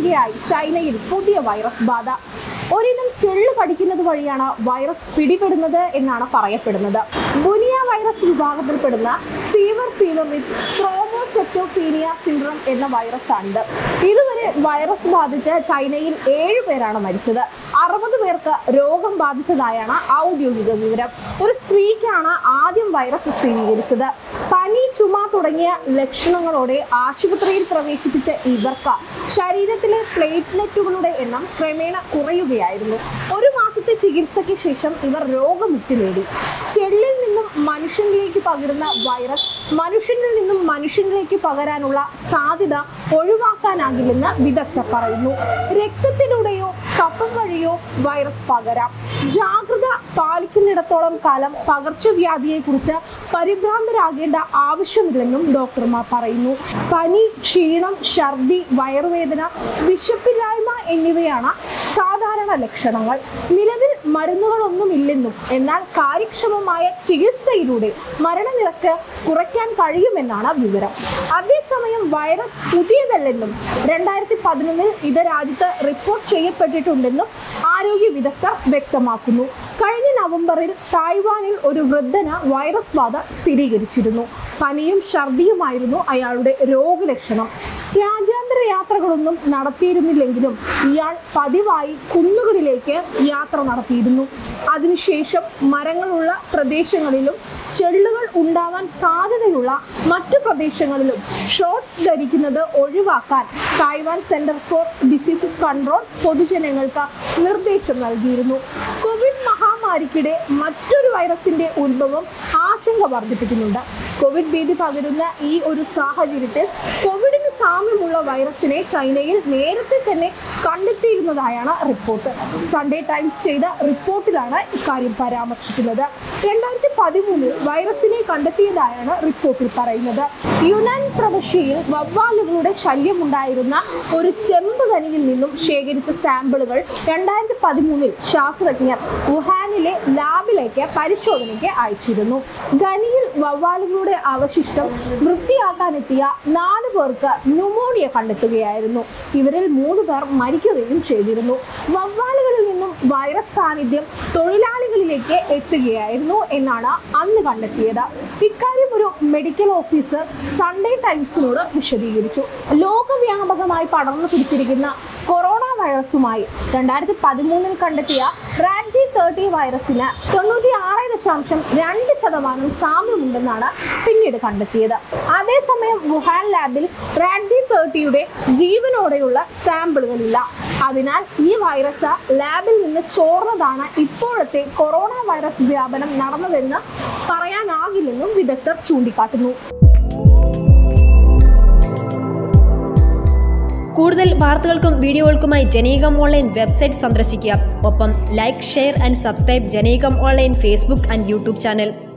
തുടരുകയായി ചൈനയിൽ പുതിയ വൈറസ് ബാധ ഒരിനം ചെള്ളു കടിക്കുന്നത് വഴിയാണ് വൈറസ് പിടിപെടുന്നത് എന്നാണ് പറയപ്പെടുന്നത് ബുനിയ വൈറസ് വിഭാഗത്തിൽപ്പെടുന്ന severe fever with thrombocytopenia syndrome എന്ന വൈറസാണിത് ഇതുവരെ വൈറസ് ബാധിച്ച് ചൈനയിൽ ഏഴ് പേരാണ് മരിച്ചത് അറുപത് പേർക്ക് രോഗം ബാധിച്ചതായാണ് ഔദ്യോഗിക വിവരം ഒരു സ്ത്രീക്കാണ് ആദ്യം വൈറസ് സ്ഥിരീകരിച്ചത് പനി ചുമ തുടങ്ങിയ ലക്ഷണങ്ങളോടെ ആശുപത്രിയിൽ പ്രവേശിപ്പിച്ച ഇവർക്ക് ശരീരത്തിലെ പ്ലേറ്റ്ലെറ്റുകളുടെ എണ്ണം ക്രമേണ കുറയുകയായിരുന്നു ഒരു മാസത്തെ ചികിത്സയ്ക്ക് ശേഷം ഇവർ രോഗമുക്തി നേടി ചെള്ളിൽ നിന്നും മനുഷ്യനിലേക്ക് പകരുന്ന വൈറസ് മനുഷ്യനിൽ നിന്നും മനുഷ്യനിലേക്ക് പകരാനുള്ള സാധ്യത ഒഴിവാക്കാനാകില്ലെന്ന് വിദഗ്ധർ പറയുന്നു രക്തത്തിലൂടെയോ കഫം വഴിയോ വൈറസ് പകരാം ജാഗ്രത പാലിക്കുന്നിടത്തോളം കാലം പകർച്ചവ്യാധിയെക്കുറിച്ച് പരിഭ്രാന്തരാകേണ്ട ആവശ്യമില്ലെന്നും ഡോക്ടർമാർ പറയുന്നു പനി ക്ഷീണം ഛർദി വയറുവേദന വിശപ്പില്ലായ്മ എന്നിവയാണ് സാധാരണ ലക്ഷണങ്ങൾ നിലവിൽ മരുന്നുകളൊന്നുമില്ലെന്നും എന്നാൽ കാര്യക്ഷമമായ ചികിത്സയിലൂടെ മരണനിരക്ക് കുറയ്ക്കാൻ കഴിയുമെന്നാണ് വിവരം അതേസമയം വൈറസ് പുതിയതല്ലെന്നും രണ്ടായിരത്തി പതിനൊന്നിൽ ഇത് രാജ്യത്ത് റിപ്പോർട്ട് ചെയ്യപ്പെട്ടിട്ടുണ്ടെന്നും ആരോഗ്യ വിദഗ്ധർ വ്യക്തമാക്കുന്നു കഴിഞ്ഞ നവംബറിൽ തായ്വാനിൽ ഒരു വൃദ്ധന് വൈറസ് ബാധ സ്ഥിരീകരിച്ചിരുന്നു പനിയും ഛർദിയുമായിരുന്നു അയാളുടെ രോഗലക്ഷണം രാജ്യാന്തര യാത്രകളൊന്നും നടത്തിയിരുന്നില്ലെങ്കിലും ഇയാൾ പതിവായി കുന്നുകളിലേക്ക് യാത്ര നടത്തിയിരുന്നു അതിനുശേഷം മരങ്ങളുള്ള പ്രദേശങ്ങളിലും ചെള്ളുകൾ ഉണ്ടാവാൻ സാധ്യതയുള്ള മറ്റു പ്രദേശങ്ങളിലും ഷോർട്സ് ധരിക്കുന്നത് ഒഴിവാക്കാൻ Taiwan centre for diseases control പൊതുജനങ്ങൾക്ക് നിർദ്ദേശം നൽകിയിരുന്നു കോവിഡ് മഹാമാരിക്കിടെ മറ്റൊരു വൈറസിന്റെ ഉത്ഭവം ആശങ്ക വർദ്ധിപ്പിക്കുന്നുണ്ട് കോവിഡ് ഭീതി പകരുന്ന ഈ ഒരു സാഹചര്യത്തിൽ കോവിഡിന് സാമ്യമുള്ള വൈറസിനെ ചൈനയിൽ നേരത്തെ തന്നെ കണ്ടെത്തിയിരുന്നതായാണ് റിപ്പോർട്ട് സൺഡേ ടൈംസ് ചെയ്ത റിപ്പോർട്ടിലാണ് ഇക്കാര്യം പരാമർശിക്കുന്നത് രണ്ടായിരത്തി പതിമൂന്നിൽ വൈറസിനെ കണ്ടെത്തിയതായാണ് റിപ്പോർട്ടിൽ പറയുന്നത് യുനാൻ പ്രവിശ്യയിൽ വവ്വാലുകളുടെ ശല്യമുണ്ടായിരുന്ന ഒരു ചെമ്പ് ഖനിയിൽ നിന്നും ശേഖരിച്ച സാമ്പിളുകൾ രണ്ടായിരത്തി പതിമൂന്നിൽ ശാസ്ത്രജ്ഞർ വുഹാനിലെ ലാബിലേക്ക് പരിശോധനയ്ക്ക് അയച്ചിരുന്നു ഖനിയിൽ വവ്വാലുകളുടെ അവശിഷ്ടം വൃത്തിയാക്കാനെത്തിയ നാല് പേർക്ക് ന്യൂമോണിയ കണ്ടെത്തുകയായിരുന്നു ഇവരിൽ മൂന്ന് പേർ മരിക്കുകയും ചെയ്തിരുന്നു വവ്വാലുകളിൽ നിന്നും വൈറസ് സാന്നിധ്യം തൊഴിലാളികളിലേക്ക് എത്തുകയായിരുന്നു എന്നാണ് അന്ന് കണ്ടെത്തിയത് ഇക്കാര്യം ഒരു മെഡിക്കൽ ഓഫീസർ സൺഡേ ടൈംസിനോട് വിശദീകരിച്ചു ലോകവ്യാപകമായി പടർന്നു പിടിച്ചിരിക്കുന്ന കൊറോണ വൈറസുമായി രണ്ടായിരത്തി പതിമൂന്നിൽ കണ്ടെത്തിയ റാൻജി തേർട്ടി വൈറസിന് തൊണ്ണൂറ്റി ആറ് ദശാംശം രണ്ട് ശതമാനം സാമ്യമുണ്ടെന്നാണ് പിന്നീട് കണ്ടെത്തിയത് അതേസമയം വുഹാൻ ലാബിൽ റാൻജി തേർട്ടിയുടെ ജീവനോടെയുള്ള സാമ്പിളുകളില്ല അതിനാൽ ഈ വൈറസ് ലാബിൽ നിന്ന് ചോർന്നതാണ് ഇപ്പോഴത്തെ കൊറോണ വൈറസ് വ്യാപനം നടന്നതെന്ന് പറയാനാകില്ലെന്നും വിദഗ്ധർ ചൂണ്ടിക്കാട്ടുന്നു കൂടുതൽ വാർത്തകൾക്കും വീഡിയോകൾക്കുമായി ജനീകം ഓൺലൈൻ വെബ്സൈറ്റ് സന്ദർശിക്കുക ഒപ്പം ലൈക്ക് ഷെയർ ആൻഡ് സബ്സ്ക്രൈബ് ജനീകം online Facebook and YouTube channel